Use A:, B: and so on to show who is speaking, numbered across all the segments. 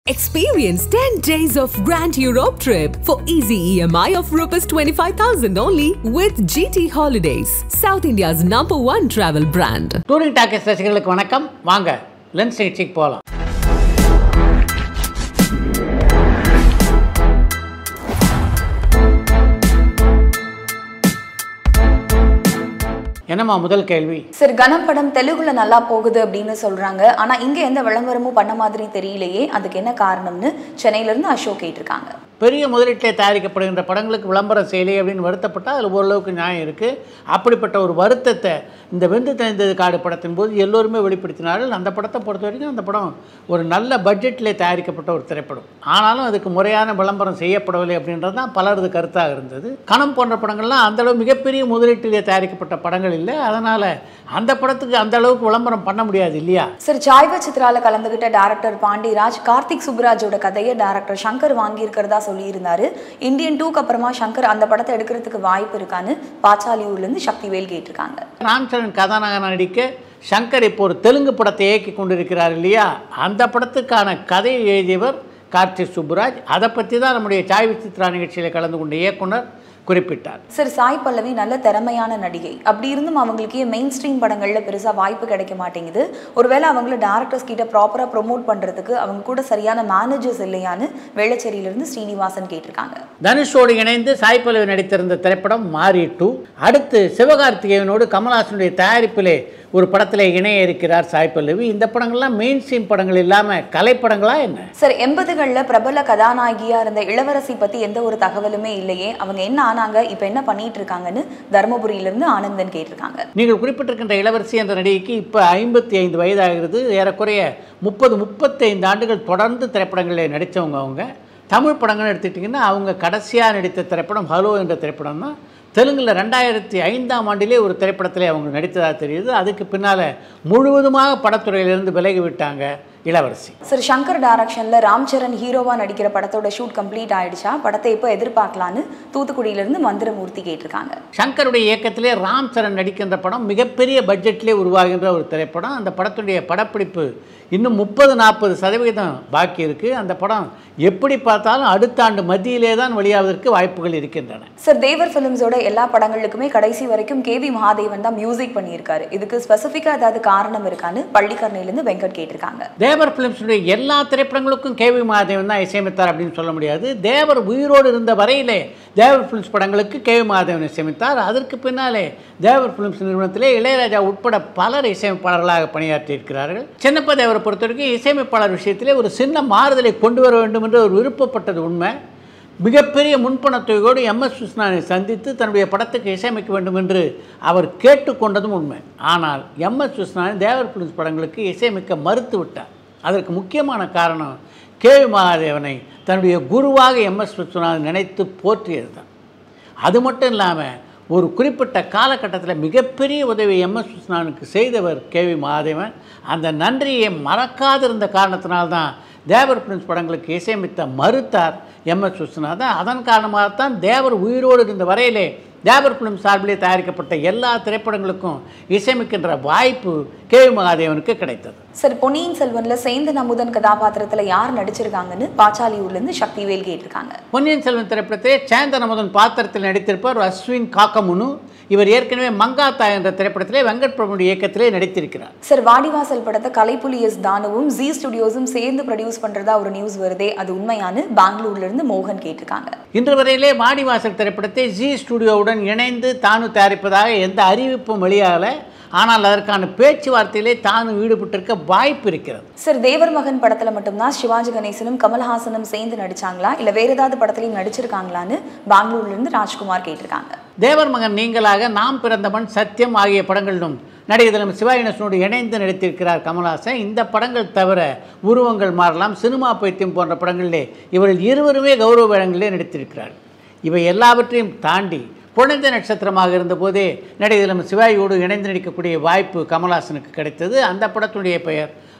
A: Experience 10 days of Grand Europe trip for easy EMI of Rs 25,000 only with GT Holidays, South India's number one travel brand.
B: Touring talkies ரசிகர்களுக்கு வணக்கம் வாங்க lens நிகழ்ச்சிக்கு போகலாம் என்னம்மா முதல் கேள்வி
C: சார் கனம் படம் தெலுங்குல நல்லா போகுது அப்படின்னு சொல்றாங்க ஆனா இங்க எந்த விளம்பரமும் பண்ண மாதிரி தெரியலையே அதுக்கு என்ன காரணம்னு சென்னையில இருந்து அசோக் கேட்டிருக்காங்க
B: பெரிய முதலீட்டில் தயாரிக்கப்படுகின்ற படங்களுக்கு விளம்பரம் செய்யலையே அப்படின்னு வருத்தப்பட்டால் அதில் ஓரளவுக்கு நியாயம் இருக்குது அப்படிப்பட்ட ஒரு வருத்தத்தை இந்த வெந்து தெரிந்தது காடு படத்தின் போது எல்லோருமே வெளிப்படுத்தினார்கள் அந்த படத்தை பொறுத்த வரைக்கும் அந்த படம் ஒரு நல்ல பட்ஜெட்டில் தயாரிக்கப்பட்ட ஒரு திரைப்படம் ஆனாலும் அதுக்கு முறையான விளம்பரம் செய்யப்படவில்லை அப்படின்றது தான் பலரது கருத்தாக இருந்தது கணம் போன்ற படங்கள்லாம் அந்தளவு மிகப்பெரிய முதலீட்டிலே தயாரிக்கப்பட்ட படங்கள் இல்லை அதனால் அந்த படத்துக்கு அந்த அளவுக்கு விளம்பரம் பண்ண முடியாது இல்லையா
C: சார் சாய்வ சித்ரால கலந்துகிட்ட டேரக்டர் பாண்டிராஜ் கார்த்திக் சுப்ராஜோட கதையை டேரக்டர் சங்கர் வாங்கியிருக்கிறதா சொல்லியிருந்தாரு இந்தியன் டூக்கு அப்புறமா சங்கர் அந்த படத்தை எடுக்கிறதுக்கு வாய்ப்பு இருக்கான்னு பாச்சாலியூர்ல இருந்து சக்திவேல் கேட்டிருக்காங்க
B: ராம்சரண் கதாநாயகன் நடிக்க சங்கர் இப்போ ஒரு தெலுங்கு படத்தை இயக்கி கொண்டிருக்கிறார் இல்லையா அந்த படத்துக்கான கதையை எழுதியவர் கார்த்திக் சுப்புராஜ் அதை பற்றி தான் நம்முடைய சாய் விசித்ரா நிகழ்ச்சியில் கலந்து கொண்ட இயக்குனர் குறிப்பிட்டார்
C: சார் சாய் பல்லவி நல்ல திறமையான நடிகை அப்படி இருந்தும் அவங்களுக்கு மெயின் ஸ்ட்ரீம் படங்கள்ல பெருசா வாய்ப்பு கிடைக்க மாட்டேங்குது ஒருவேளை அவங்கள டேரக்டர்ஸ் கிட்ட ப்ராப்பரா ப்ரொமோட் பண்றதுக்கு அவங்க கூட சரியான மேனேஜர்ஸ் இல்லையான்னு வெள்ளச்சேரியில இருந்து ஸ்ரீனிவாசன் கேட்டிருக்காங்க
B: தனுஷோடு இணைந்து சாய் பல்லவி நடித்திருந்த திரைப்படம் மாரி டூ அடுத்து சிவகார்த்திகேயனோடு கமல்ஹாசனுடைய தயாரிப்பிலே ஒரு படத்தில் இணைய இருக்கிறார் சாய் பல்லவி இந்த படங்கள்லாம் மெயின் ஸ்ட்ரீம் படங்கள் இல்லாமல் கலைப்படங்களா என்ன
C: சார் எண்பதுகளில் பிரபல கதாநாயகியா இருந்த இளவரசி பத்தி எந்த ஒரு தகவலுமே இல்லையே அவங்க என்ன ஆனாங்க இப்போ என்ன பண்ணிட்டு இருக்காங்கன்னு தருமபுரியில இருந்து ஆனந்தன் கேட்டிருக்காங்க
B: நீங்கள் குறிப்பிட்டிருக்கின்ற இளவரசி என்ற நடிகைக்கு இப்போ ஐம்பத்தி ஐந்து வயதாகிறது ஏறக்குறைய முப்பது முப்பத்தைந்து ஆண்டுகள் தொடர்ந்து திரைப்படங்களில் நடித்தவங்க அவங்க தமிழ் படங்கள் எடுத்துக்கிட்டிங்கன்னா அவங்க கடைசியாக நடித்த திரைப்படம் ஹலோ என்ற திரைப்படம் தான் தெலுங்கில் ரெண்டாயிரத்தி ஐந்தாம் ஆண்டிலே ஒரு திரைப்படத்திலே அவங்க நடித்ததாக தெரியுது அதுக்கு பின்னால் முழுவதுமாக படத்துறையிலிருந்து விலகி விட்டாங்க இளவரசி
C: சார் சங்கர் டைரக்ஷன்ல ராம் சரண் ஹீரோவா நடிக்கிற படத்தோட ஷூட் கம்ப்ளீட் ஆயிடுச்சா படத்தை எப்போ எதிர்பார்க்கலான்னு தூத்துக்குடியில இருந்து மந்திரமூர்த்தி கேட்டிருக்காங்க
B: சங்கருடைய இயக்கத்திலே ராம் சரண் நடிக்கின்ற படம் மிகப்பெரிய பட்ஜெட்டிலே உருவாகின்ற ஒரு திரைப்படம் அந்த படத்துடைய படப்பிடிப்பு இன்னும் முப்பது நாற்பது சதவிகிதம் பாக்கி இருக்குது அந்த படம் எப்படி பார்த்தாலும் அடுத்த ஆண்டு மத்தியிலே தான் வெளியாவதற்கு வாய்ப்புகள் இருக்கின்றன
C: சார் தேவர் ஃபிலிம்ஸோட எல்லா படங்களுக்குமே கடைசி வரைக்கும் கேவி மகாதேவன் தான் மியூசிக் பண்ணியிருக்காரு இதுக்கு ஸ்பெசிஃபிக்காக ஏதாவது காரணம் இருக்கான்னு பள்ளிக்கரணையிலேருந்து வெங்கட் கேட்டிருக்காங்க
B: தேவர் ஃபிலிம்ஸுடைய எல்லா திரைப்படங்களுக்கும் கேவி மகாதேவன் தான் இசையமைத்தார் அப்படின்னு சொல்ல முடியாது தேவர் உயிரோடு இருந்த வரையிலே தேவர் ஃபிலிம்ஸ் படங்களுக்கு கேவி மகாதேவன் இசையமைத்தார் அதற்கு பின்னாலே தேவர் ஃபிலிம்ஸ் நிறுவனத்திலே இளையராஜா உட்பட பலர் இசையமைப்பாளர்களாக பணியாற்றியிருக்கிறார்கள் சின்னப்ப தேவரை பொறுத்த வரைக்கும் இசையமைப்பாளர் விஷயத்திலே ஒரு சின்ன மாறுதலை கொண்டு வர வேண்டும் என்று ஒரு விருப்பப்பட்டது உண்மை மிகப்பெரிய முன்பணத்தொகையோடு எம்எஸ் விஸ்வநாதனை சந்தித்து தன்னுடைய படத்துக்கு இசையமைக்க வேண்டும் என்று அவர் கேட்டுக்கொண்டதும் உண்மை ஆனால் எம்எஸ் விஸ்வநாதன் தேவர் பிலிம்ஸ் படங்களுக்கு இசையமைக்க மறுத்து விட்டார் அதற்கு முக்கியமான காரணம் கே வி மகாதேவனை தன்னுடைய குருவாக எம்எஸ் விஸ்வநாதன் நினைத்து போற்றியது தான் அது மட்டும் இல்லாமல் ஒரு குறிப்பிட்ட காலகட்டத்தில் மிகப்பெரிய உதவி எம்எஸ் விஸ்வநாதனுக்கு செய்தவர் கே வி மகாதேவன் அந்த நன்றியை மறக்காதிருந்த காரணத்தினால்தான் தேவர் பிரின்ஸ் படங்களுக்கு இசையமைத்த மறுத்தார் எம்எஸ் விஸ்வநாதன் அதன் காரணமாகத்தான் தேவர் உயிரோடு இருந்த வரையிலே தேவர் பிலிம் சார்பிலே தயாரிக்கப்பட்ட எல்லா திரைப்படங்களுக்கும் இசையமைக்கின்ற வாய்ப்பு கே வி மகாதேவனுக்கு கிடைத்தது
C: சார் பொன்னியின் செல்வன்ல சேந்தன் அமுதன் கதாபாத்திரத்துல யார் நடிச்சிருக்காங்கன்னு பாச்சாலியூர்லேருந்து சக்திவேல் கேட்டிருக்காங்க
B: பொன்னியின் செல்வன் திரைப்படத்திலே சேந்தன் அமுதன் பாத்திரத்தில் நடித்திருப்பவர் அஸ்வின் காக்கமுனு இவர் ஏற்கனவே மங்காத்தா என்ற திரைப்படத்திலே வெங்கட் பிரபுடைய இயக்கத்திலே நடித்திருக்கிறார்
C: சார் வாடிவாசல் படத்தை கலைப்புலி எஸ் தானுவும் ஜி ஸ்டுடியோஸும் சேர்ந்து ப்ரொடியூஸ் பண்றதா ஒரு நியூஸ் வருதே அது உண்மையானு பெங்களூர்ல இருந்து மோகன் கேட்டிருக்காங்க
B: இன்று வரையிலே மாடிவாசல் திரைப்படத்தை ஜி ஸ்டுடியோவுடன் இணைந்து தானு தயாரிப்பதாக எந்த அறிவிப்பும் வெளியாகலை ஆனால் அதற்கான பேச்சுவார்த்தையிலே தானு ஈடுபட்டிருக்க வாய்ப்பு இருக்கிறது
C: சார் தேவர் மகன் படத்துல மட்டும்தான் சிவாஜி கணேசனும் கமல்ஹாசனும் சேர்ந்து நடிச்சாங்களா இல்ல வேற ஏதாவது படத்துலயும் நடிச்சிருக்காங்களான்னு பெங்களூர்ல இருந்து ராஜ்குமார் கேட்டிருக்காங்க
B: தேவர் மகன் நீங்களாக நாம் பிறந்தவன் சத்தியம் ஆகிய படங்களிலும் நடிகர் சிவாயினசனோடு இணைந்து நடித்திருக்கிறார் கமல்ஹாசன் இந்த படங்கள் தவிர உருவங்கள் மாறலாம் சினிமா பைத்தியம் போன்ற படங்களிலே இவர்கள் இருவருமே கௌரவ வேடங்களிலே நடித்திருக்கிறார் இவை எல்லாவற்றையும் தாண்டி குழந்தை நட்சத்திரமாக இருந்தபோதே நடிகர் சிவாயியோடு இணைந்து நடிக்கக்கூடிய வாய்ப்பு கமல்ஹாசனுக்கு கிடைத்தது அந்த படத்துடைய பெயர்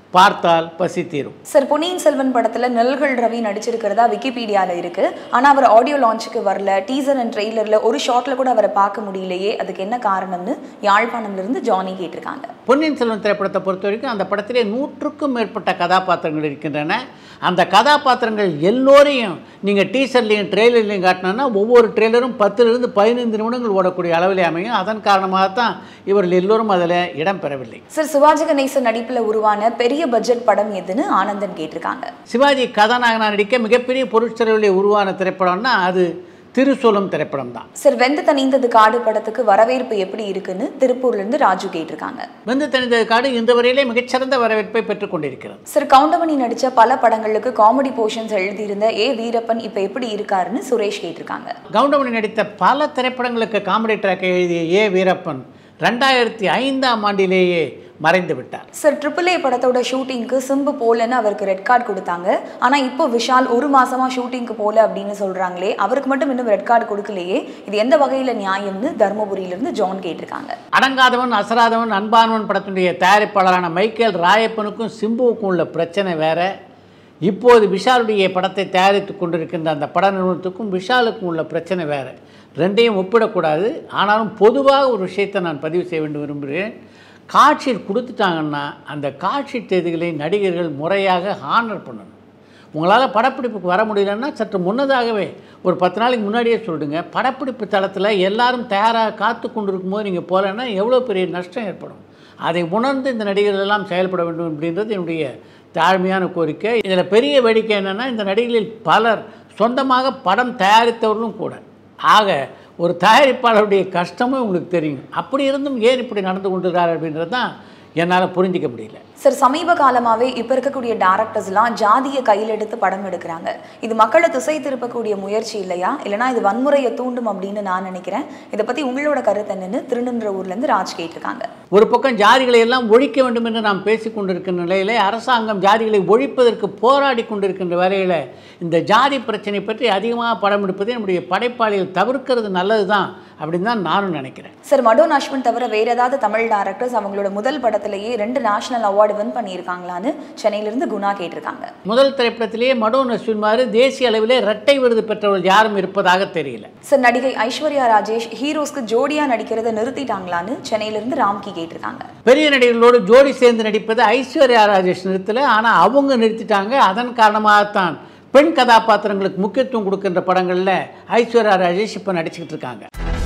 B: பார்த்தால் பசி தீரும்
C: சார் பொன்னியின் செல்வன் படத்துல நெல்கள் ரவி நடிச்சிருக்கிறதா விக்கிபீடியால இருக்கு ஆனா அவர் ஆடியோ லான்ச்சுக்கு வரல டீசர் அண்ட் ட்ரெய்லர்ல ஒரு ஷாட்ல கூட அவரை பார்க்க முடியலையே அதுக்கு என்ன காரணம்னு யாழ்ப்பாணம்ல இருந்து ஜானி கேட்டிருக்காங்க
B: பொன்னியின் செல்வன் திரைப்படத்தை பொறுத்த வரைக்கும் அந்த படத்திலே நூற்றுக்கும் மேற்பட்ட கதாபாத்திரங்கள் இருக்கின்றன அந்த கதாபாத்திரங்கள் எல்லோரையும் நீங்கள் டீசர்லையும் ட்ரெய்லர்லையும் காட்டினோன்னா ஒவ்வொரு ட்ரெய்லரும் பத்திலிருந்து பதினைந்து நிமிடங்கள் ஓடக்கூடிய அளவிலே அமையும் அதன் காரணமாகத்தான் இவர்கள் எல்லோரும் அதில் இடம் பெறவில்லை
C: சார் சிவாஜி கணேசன் நடிப்புல உருவான பெரிய பட்ஜெட் படம் எதுன்னு ஆனந்தன் கேட்டிருக்காங்க
B: சிவாஜி கதாநாயகனாக நடிக்க மிகப்பெரிய பொருட்செலவில் உருவான திரைப்படம்னா அது திருசூலம் திரைப்படம் தான்
C: சார் வெந்து தணிந்தது காடு படத்துக்கு வரவேற்பு எப்படி இருக்குன்னு திருப்பூர்ல இருந்து ராஜு கேட்டிருக்காங்க
B: வந்து தனிந்த காடு இன்று வரையிலே மிகச்சிறந்த வரவேற்பை பெற்றுக் கொண்டிருக்கிறது
C: சார் கவுண்டமணி நடிச்ச பல படங்களுக்கு காமெடி போர்ஷன்ஸ் எழுதியிருந்த ஏ வீரப்பன் இப்ப எப்படி இருக்காருன்னு சுரேஷ் கேட்டிருக்காங்க
B: கவுண்டமணி நடித்த பல திரைப்படங்களுக்கு காமெடி ட்ராக்கை எழுதிய ஏ வீரப்பன் ரெண்டாயிரத்தி ஐந்தாம் ஆண்டிலேயே மறைந்து விட்டார்
C: சார் ட்ரிபிள் ஏ படத்தோட ஷூட்டிங்க்கு சிம்பு போலன்னு அவருக்கு ரெட் கார்டு கொடுத்தாங்க ஆனா இப்போ விஷால் ஒரு மாசமா ஷூட்டிங்க்கு போல அப்படின்னு சொல்றாங்களே அவருக்கு மட்டும் இன்னும் ரெட் கார்டு கொடுக்கலையே இது எந்த வகையில நியாயம்னு தர்மபுரியில இருந்து ஜான் கேட்டிருக்காங்க
B: அடங்காதவன் அசராதவன் அன்பானவன் படத்தினுடைய தயாரிப்பாளரான மைக்கேல் ராயப்பனுக்கும் சிம்புவுக்கும் உள்ள பிரச்சனை வேற இப்போது விஷாலுடைய படத்தை தயாரித்து கொண்டிருக்கின்ற அந்த பட நிறுவனத்துக்கும் விஷாலுக்கும் உள்ள பிரச்சனை வேற ரெண்டையும் ஒப்பிடக்கூடாது ஆனாலும் பொதுவாக ஒரு விஷயத்தை நான் பதிவு செய்ய வேண்டும் விரும்புகிறேன் காட்சியில் கொடுத்துட்டாங்கன்னா அந்த காட்சி தேதிகளை நடிகர்கள் முறையாக ஹானர் பண்ணணும் உங்களால் படப்பிடிப்புக்கு வர முடியலன்னா சற்று முன்னதாகவே ஒரு பத்து நாளைக்கு முன்னாடியே சொல்லிடுங்க படப்பிடிப்பு தளத்தில் எல்லாரும் தயாராக காத்து கொண்டு இருக்கும்போது நீங்கள் போகலன்னா எவ்வளோ பெரிய நஷ்டம் ஏற்படும் அதை உணர்ந்து இந்த நடிகர்கள் எல்லாம் செயல்பட வேண்டும் அப்படின்றது என்னுடைய தாழ்மையான கோரிக்கை இதில் பெரிய வேடிக்கை என்னென்னா இந்த நடிகர்களில் பலர் சொந்தமாக படம் தயாரித்தவர்களும் கூட ஆக ஒரு தயாரிப்பாளருடைய கஷ்டமும் உங்களுக்கு தெரியும் அப்படி இருந்தும் ஏன் இப்படி நடந்து கொண்டிருக்கார் அப்படின்றது தான் என்னால் புரிஞ்சிக்க முடியல
C: சார் சமீப காலமாவே இப்ப இருக்கக்கூடிய டேரக்டர்ஸ்லாம் ஜாதியை கையில் எடுத்து படம் எடுக்கிறாங்க இது மக்களை திசை திருப்பக்கூடிய முயற்சி இல்லையா இல்லைனா இது வன்முறையை தூண்டும் அப்படின்னு நான் நினைக்கிறேன் இதை பத்தி உங்களோட கருத்து என்னன்னு திருநின்ற ஊர்ல இருந்து ராஜ் கேட்டிருக்காங்க
B: ஒரு பக்கம் ஜாதிகளை எல்லாம் ஒழிக்க வேண்டும் என்று நாம் பேசிக் கொண்டிருக்கின்ற நிலையிலே அரசாங்கம் ஜாதிகளை ஒழிப்பதற்கு போராடி கொண்டிருக்கின்ற வேலையில் இந்த ஜாதி பிரச்சனை பற்றி அதிகமாக படம் எடுப்பதை நம்முடைய படைப்பாளிகள் தவிர்க்கிறது நல்லது தான் அப்படின்னு தான் நானும் நினைக்கிறேன்
C: சார் மடோன் அஸ்வின் தவிர வேற ஏதாவது தமிழ் டேரக்டர்ஸ் அவங்களோட முதல் படத்திலேயே ரெண்டு நேஷனல் அவார்டு வின் பண்ணியிருக்காங்களான்னு சென்னையிலிருந்து குணா கேட்டிருக்காங்க
B: முதல் திரைப்படத்திலேயே மடோன் அஸ்வின் மாதிரி தேசிய அளவிலே இரட்டை விருது பெற்றவர்கள் யாரும் இருப்பதாக தெரியல
C: சார் நடிகை ஐஸ்வர்யா ராஜேஷ் ஹீரோஸ்க்கு ஜோடியா நடிக்கிறத நிறுத்திட்டாங்களான்னு சென்னையிலிருந்து ராம்கி கேட்டிருக்காங்க
B: பெரிய நடிகர்களோடு ஜோடி சேர்ந்து நடிப்பது ஐஸ்வர்யா ராஜேஷ் நிறுத்தல ஆனால் அவங்க நிறுத்திட்டாங்க அதன் காரணமாகத்தான் பெண் கதாபாத்திரங்களுக்கு முக்கியத்துவம் கொடுக்கின்ற படங்களில் ஐஸ்வர்யா ராஜேஷ் இப்போ நடிச்சுக்கிட்டு இருக்காங்க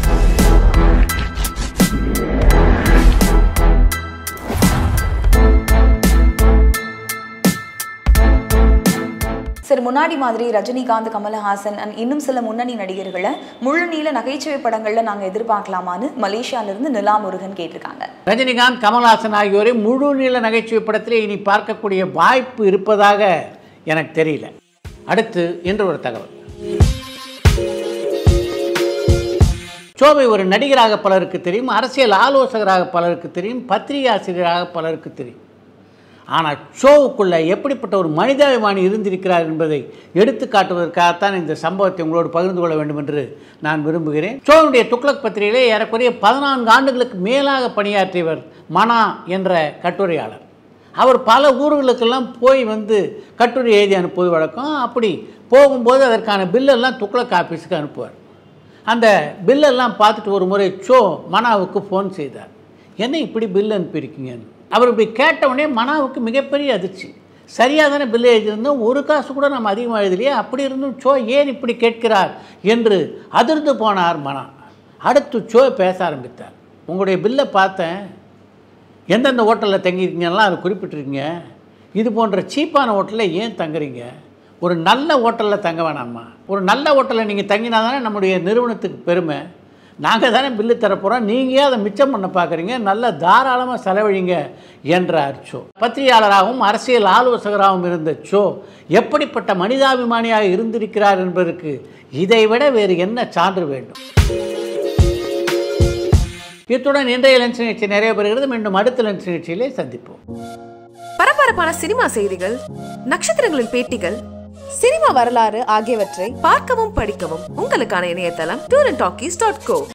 C: சார் முன்னாடி மாதிரி ரஜினிகாந்த் கமலஹாசன் அண்ட் இன்னும் சில முன்னணி நடிகர்களை முழு நீள நகைச்சுவை படங்கள்ல நாங்க எதிர்பார்க்கலாமான்னு மலேசியால இருந்து நிலா முருகன் கேட்டிருக்காங்க
B: ரஜினிகாந்த் கமல்ஹாசன் ஆகியோரை முழு நீள நகைச்சுவை படத்திலே இனி பார்க்கக்கூடிய வாய்ப்பு இருப்பதாக எனக்கு தெரியல அடுத்து என்று ஒரு தகவல் சோபை ஒரு நடிகராக பலருக்கு தெரியும் அரசியல் ஆலோசகராக பலருக்கு தெரியும் பத்திரிகை ஆசிரியராக பலருக்கு தெரியும் ஆனால் ஷோவுக்குள்ள எப்படிப்பட்ட ஒரு மனிதாபிமானி இருந்திருக்கிறார் என்பதை எடுத்து காட்டுவதற்காகத்தான் இந்த சம்பவத்தை உங்களோடு பகிர்ந்து கொள்ள வேண்டும் என்று நான் விரும்புகிறேன் ஷோவுடைய துக்ளக் பத்திரிகையிலே ஏறக்குறைய பதினான்கு ஆண்டுகளுக்கு மேலாக பணியாற்றியவர் மனா என்ற கட்டுரையாளர் அவர் பல ஊர்களுக்கெல்லாம் போய் வந்து கட்டுரை எழுதி அனுப்புவது வழக்கம் அப்படி போகும்போது அதற்கான பில்லெல்லாம் துக்ளக் ஆஃபீஸுக்கு அனுப்புவார் அந்த பில்லெல்லாம் பார்த்துட்டு ஒரு முறை ஷோ மனாவுக்கு ஃபோன் செய்தார் என்ன இப்படி பில் அனுப்பியிருக்கீங்கன்னு அவர் இப்படி கேட்ட உடனே மனாவுக்கு மிகப்பெரிய அதிர்ச்சி சரியாக தானே பில் எழுதியிருந்தோம் ஒரு காசு கூட நம்ம அதிகமாக எழுதலையே அப்படி இருந்தும் ஷோ ஏன் இப்படி கேட்கிறார் என்று அதிர்ந்து போனார் மனா அடுத்து ஷோ பேச ஆரம்பித்தார் உங்களுடைய பில்லை பார்த்தேன் எந்தெந்த ஹோட்டலில் தங்கியிருக்கீங்கலாம் அதை குறிப்பிட்டிருக்கீங்க இது போன்ற சீப்பான ஹோட்டலில் ஏன் தங்குறீங்க ஒரு நல்ல ஹோட்டலில் தங்க வேணாமா ஒரு நல்ல ஹோட்டலில் நீங்கள் தங்கினா தானே நம்முடைய நிறுவனத்துக்கு பெருமை நாங்கள் தானே பில்லு தரப்போகிறோம் நீங்கள் ஏன் அதை மிச்சம் பண்ண பார்க்குறீங்க நல்ல தாராளமாக செலவழிங்க என்றார் சோ பத்திரிகையாளராகவும் அரசியல் ஆலோசகராகவும் இருந்த சோ எப்படிப்பட்ட மனிதாபிமானியாக இருந்திருக்கிறார் என்பதற்கு இதைவிட வேறு என்ன சான்று வேண்டும் இத்துடன் இன்றைய லஞ்ச் நிகழ்ச்சி நிறைய பெறுகிறது மீண்டும் அடுத்த லஞ்ச் நிகழ்ச்சியிலே சந்திப்போம்
D: பரபரப்பான சினிமா செய்திகள் நட்சத்திரங்களின் பேட்டிகள் சினிமா வரலாறு ஆகியவற்றை பார்க்கவும் படிக்கவும் உங்களுக்கான இணையதளம் tour and talkies dot go